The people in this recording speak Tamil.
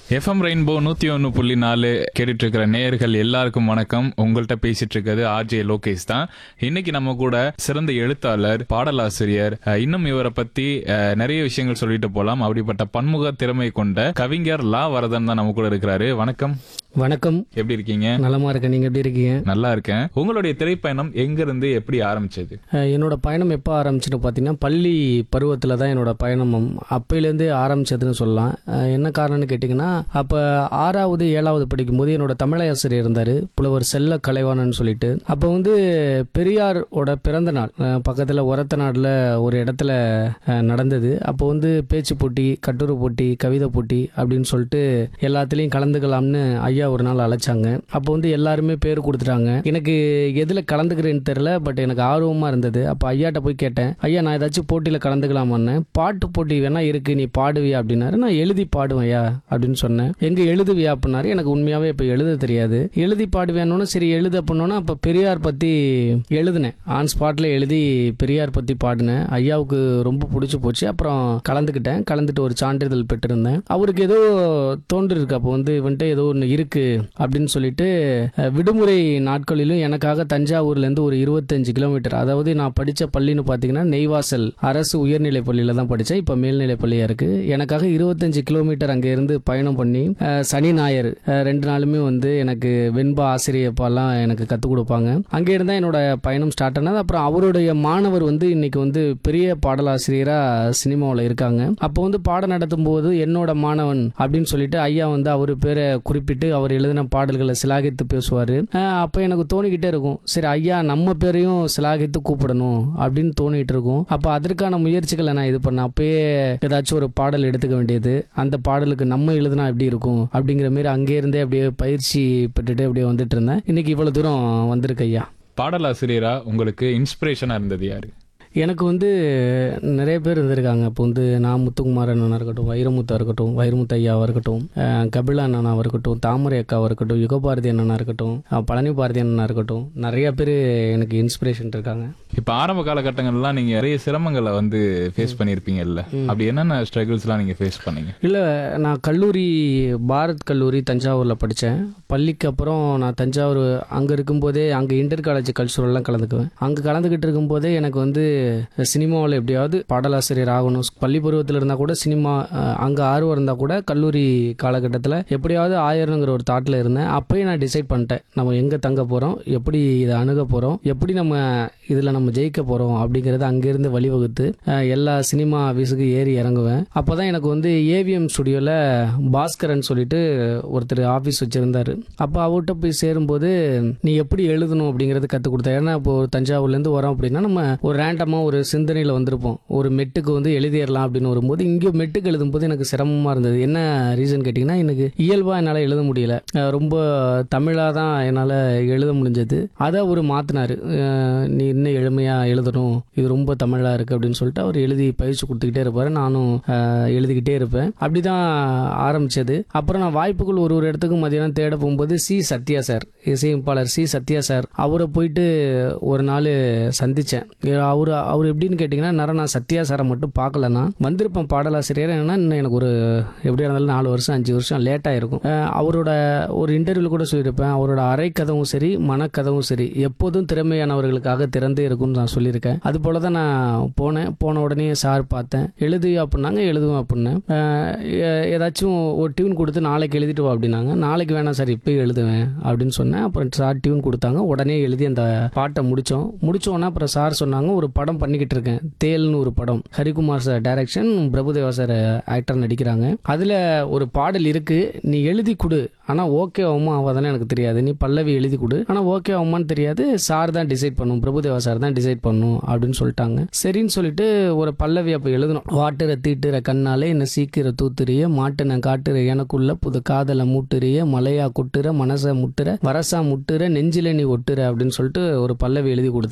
எஃப்எம் ரெயின்போ நூத்தி ஒன்னு புள்ளி நாலு கேட்டுட்டு இருக்கிற நேயர்கள் எல்லாருக்கும் வணக்கம் உங்கள்கிட்ட பேசிட்டு இருக்கிறது ஆர்ஜே லோகேஷ் தான் இன்னைக்கு நம்ம கூட சிறந்த எழுத்தாளர் பாடலாசிரியர் அஹ், இன்னும் இவரை பத்தி அஹ், நிறைய விஷயங்கள் சொல்லிட்டு போலாம் அப்படிப்பட்ட பன்முக திறமை கொண்ட கவிஞர் லா வரதன் தான் நம்ம கூட இருக்கிறாரு வணக்கம் வணக்கம் எப்படி இருக்கீங்க நலமா இருக்கேன் நீங்க எப்படி இருக்கீங்க நல்லா இருக்கேன் உங்களுடைய திரைப்பயணம் எங்க இருந்து எப்படி ஆரம்பிச்சது அஹ் என்னோட பயணம் எப்போ ஆரம்பிச்சுன்னு பார்த்தீங்கன்னா பள்ளி பருவத்தில் தான் என்னோட பயணம் அப்பையிலேருந்தே ஆரம்பிச்சதுன்னு சொல்லலாம் அஹ் என்ன காரணம்னு கேட்டிங்கன்னா அப்போ ஆறாவது ஏழாவது படிக்கும்போது என்னோட தமிழாசிரியர் இருந்தார் புலவர் செல்ல கலைவாணன் சொல்லிட்டு அப்போ வந்து பெரியாரோட பிறந்த நாள் பக்கத்தில் ஒரத்த நாட்டில் ஒரு இடத்துல அஹ், நடந்தது அப்போ வந்து பேச்சு போட்டி கட்டுரை போட்டி கவிதை போட்டி அப்படின்னு சொல்லிட்டு எல்லாத்துலேயும் கலந்துக்கலாம்னு ஐயா ஒரு நாள் அழைச்சாங்க அப்போ வந்து எல்லாருமே பேர் கொடுத்துட்டாங்க எனக்கு எதில் கலந்துக்கிறேன்னு தெரில பட் எனக்கு ஆர்வமாக இருந்தது அப்போ ஐயாட்ட போய் கேட்டேன் ஐயா நான் ஏதாச்சும் போட்டியில் கலந்துக்கலாமான்னு பாட்டு போட்டி வேணா இருக்கு நீ பாடுவியா அப்படின்னாரு நான் எழுதி பாடுவேன் ஐயா அப்படின்னு சொன்னேன் எங்கே எழுதுவியா அப்படின்னாரு எனக்கு உண்மையாகவே இப்போ எழுத தெரியாது எழுதி பாடுவேன்னு சரி எழுது அப்படின்னோன்னா அப்போ பெரியார் பற்றி எழுதினேன் ஆன் ஸ்பாட்டில் எழுதி பெரியார் பற்றி பாடினேன் ஐயாவுக்கு ரொம்ப பிடிச்சி போச்சு அப்புறம் கலந்துக்கிட்டேன் கலந்துட்டு ஒரு சான்றிதழ் பெற்றிருந்தேன் அவருக்கு ஏதோ தோன்றிருக்கு அப்போ வந்து இவன்ட்டு ஏதோ ஒன்று இருக்கு அப்படின்னு சொல்லிட்டு அஹ், விடுமுறை நாட்களிலும் எனக்காக தஞ்சாவூர்லேருந்து ஒரு இருபத்தஞ்சு கிலோமீட்டர் அதாவது நான் படித்த பள்ளின்னு பார்த்தீங்கன்னா நெய்வாசல் அரசு உயர்நிலை பள்ளியில் தான் படித்தேன் இப்போ மேல்நிலை பள்ளியாக இருக்குது எனக்காக இருபத்தஞ்சு கிலோமீட்டர் அங்கே இருந்து பயணம் பண்ணி அஹ், சனி ஞாயிறு அஹ், ரெண்டு நாளுமே வந்து எனக்கு வெண்பா ஆசிரியப்பாலாம் எனக்கு கற்றுக் கொடுப்பாங்க அங்கே இருந்தா என்னோட பயணம் ஸ்டார்ட் ஆனது அப்புறம் அவருடைய மாணவர் வந்து இன்னைக்கு வந்து பெரிய பாடலாசிரியராக சினிமாவில் இருக்காங்க அப்போ வந்து பாடம் நடத்தும் போது என்னோட மாணவன் அப்படின்னு சொல்லிட்டு ஐயா வந்து அவர் பேரை குறிப்பிட்டு அவர் எழுதின பாடல்களை சிலாகித்து பேசுவார் அப்போ எனக்கு தோணிக்கிட்டே இருக்கும் சரி ஐயா நம்ம பேரையும் சிலாகித்து கூப்பிடணும் அப்படின்னு தோணிட்டு இருக்கும் அப்போ அதற்கான முயற்சிகளை நான் இது பண்ணேன் அப்பயே ஏதாச்சும் ஒரு பாடல் எடுத்துக்க வேண்டியது அந்த பாடலுக்கு நம்ம எழுதுனா எப்படி இருக்கும் அப்படிங்கிற மாதிரி அங்கே இருந்தே அப்படியே பயிற்சி பெற்றுட்டு அப்படியே வந்துட்டு இருந்தேன் இன்னைக்கு இவ்வளவு தூரம் வந்திருக்கு ஐயா பாடலாசிரியரா உங்களுக்கு இன்ஸ்பிரேஷனா இருந்தது யாரு எனக்கு வந்து நிறைய பேர் இருந்திருக்காங்க இப்போ வந்து நான் முத்துக்குமார் அண்ணனா இருக்கட்டும் வைரமுத்தா இருக்கட்டும் வைரமுத்து ஐயாவாக இருக்கட்டும் அஹ் கபிலா அண்ணனாவாக இருக்கட்டும் தாமரை அக்காவாக இருக்கட்டும் யுகபாரதி அண்ணனா இருக்கட்டும் அஹ் பழனி பாரதி அண்ணனா இருக்கட்டும் நிறைய பேர் எனக்கு இன்ஸ்பிரேஷன் இருக்காங்க இப்ப ஆரம்ப காலகட்டங்கள்லாம் நீங்க நிறைய சிரமங்களை வந்து ஃபேஸ் பண்ணிருப்பீங்கல்ல அப்படி என்னென்ன ஸ்ட்ரகிள்ஸ்லாம் நீங்க ஃபேஸ் பண்ணீங்க இல்லை நான் கல்லூரி பாரத் கல்லூரி தஞ்சாவூரில் படித்தேன் பள்ளிக்கு அப்புறம் நான் தஞ்சாவூர் அங்கே இருக்கும்போதே அங்கே இன்டர் காலேஜ் கல்ச்சுரல்லாம் கலந்துக்குவேன் அங்கே கலந்துக்கிட்டு இருக்கும்போதே எனக்கு வந்து சினிமாவில் எப்படியாவது பாடலாசிரியர் ஆகணும் பள்ளி பருவத்தில் இருந்தால் கூட சினிமா அங்கே ஆர்வம் இருந்தால் கூட கல்லூரி காலகட்டத்தில் எப்படியாவது ஆயிரணுங்கிற ஒரு தாட்டில் இருந்தேன் அப்பயே நான் டிசைட் பண்ணிட்டேன் நம்ம எங்கே தங்க போகிறோம் எப்படி இதை அணுக போகிறோம் எப்படி நம்ம இதில் நம்ம ஜெயிக்க போகிறோம் அப்படிங்கிறத அங்கேருந்து வழிவகுத்து அஹ், எல்லா சினிமா ஆஃபீஸுக்கு ஏறி இறங்குவேன் அப்போ தான் எனக்கு வந்து ஏவிஎம் ஸ்டுடியோவில் பாஸ்கரன் சொல்லிட்டு ஒருத்தர் ஆஃபீஸ் வச்சுருந்தாரு அப்போ அவர்கிட்ட போய் சேரும்போது நீ எப்படி எழுதணும் அப்படிங்கிறது கற்றுக் கொடுத்தேன் ஏன்னா இப்போ ஒரு தஞ்சாவூர்லேருந்து வரோம் அப்படின்னா நம்ம ஒரு ரேண்டமாக ஒரு சிந்தனையில் வந்திருப்போம் ஒரு மெட்டுக்கு வந்து எழுதிடலாம் அப்படின்னு வரும்போது இங்கே மெட்டுக்கு எழுதும்போது எனக்கு சிரமமாக இருந்தது என்ன ரீசன் கேட்டிங்கன்னா எனக்கு இயல்பாக என்னால் எழுத முடியல அஹ் ரொம்ப தமிழாக தான் என்னால் எழுத முடிஞ்சது அதை அவர் மாற்றினார் நீ இன்னும் எளிமையாக எழுதணும் இது ரொம்ப தமிழாக இருக்குது அப்படின்னு சொல்லிட்டு அவர் எழுதி பயிற்சி கொடுத்துக்கிட்டே இருப்பார் நானும் அஹ், எழுதிக்கிட்டே இருப்பேன் அப்படி தான் ஆரம்பிச்சது அப்புறம் நான் வாய்ப்புகள் ஒரு ஒரு இடத்துக்கு மதியானம் தேட போகும்போது சி சத்யா சார் இசையமைப்பாளர் சி சத்யா சார் அவரை போயிட்டு ஒரு நாள் சந்தித்தேன் அவர் அவர் எப்படின்னு கேட்டிங்கன்னா நேரம் நான் சத்யா சாரை மட்டும் பார்க்கலன்னா வந்திருப்பேன் பாடலாசிரியர் என்னன்னா இன்னும் எனக்கு ஒரு எப்படியா இருந்தாலும் நாலு வருஷம் அஞ்சு வருஷம் லேட்டாக இருக்கும் அஹ், அவரோட ஒரு இன்டர்வியூவில் கூட சொல்லியிருப்பேன் அவரோட அறை கதவும் சரி மனக்கதவும் சரி எப்போதும் திறமையானவர்களுக்காக திறந்தே இருக்கும்னு நான் சொல்லியிருக்கேன் அது போல தான் நான் போனேன் போன உடனே சார் பார்த்தேன் எழுது அப்படின்னாங்க எழுதுவேன் அப்படின்னேன் அஹ், எ- ஏதாச்சும் ஒரு டியூன் கொடுத்து நாளைக்கு எழுதிட்டு வா அப்படின்னாங்க நாளைக்கு வேணாம் சார் இப்போ எழுதுவேன் அப்படின்னு சொன்னேன் அப்புறம் சார் டியூன் கொடுத்தாங்க உடனே எழுதி அந்த பாட்டை முடித்தோம் முடிச்சோன்னே அப்புறம் சார் சொன்னாங்க ஒரு படம் பண்ணிக்கிட்டு இருக்கேன் தேல்னு ஒரு படம் Harikumar sir direction Prabhudeva sir actor நடிக்கிறாங்க அதில் ஒரு பாடல் இருக்கு நீ எழுதி கொடு ஆனால் ஓகே ஆகுமா ஆகாதானே எனக்கு தெரியாது நீ பல்லவி எழுதி கொடு ஆனால் ஓகே ஆகுமான்னு தெரியாது சார் தான் டிசைட் பண்ணும் பிரபுதேவா சார் தான் டிசைட் பண்ணும் அப்படின்னு சொல்லிட்டாங்க சரின்னு சொல்லிட்டு ஒரு பல்லவி அப்போ எழுதணும் வாட்டுற தீட்டுற கண்ணாலே என்ன சீக்கிர தூத்துறிய மாட்டுன காட்டுற எனக்குள்ள புது காதலை மூட்டுறிய மலையா கொட்டுற மனசை முட்டுற வரசா முட்டுற நெஞ்சில நீ ஒட்டுற அப்படின்னு சொல்லிட்டு ஒரு பல்லவி எழுதி கொடுத்தேன்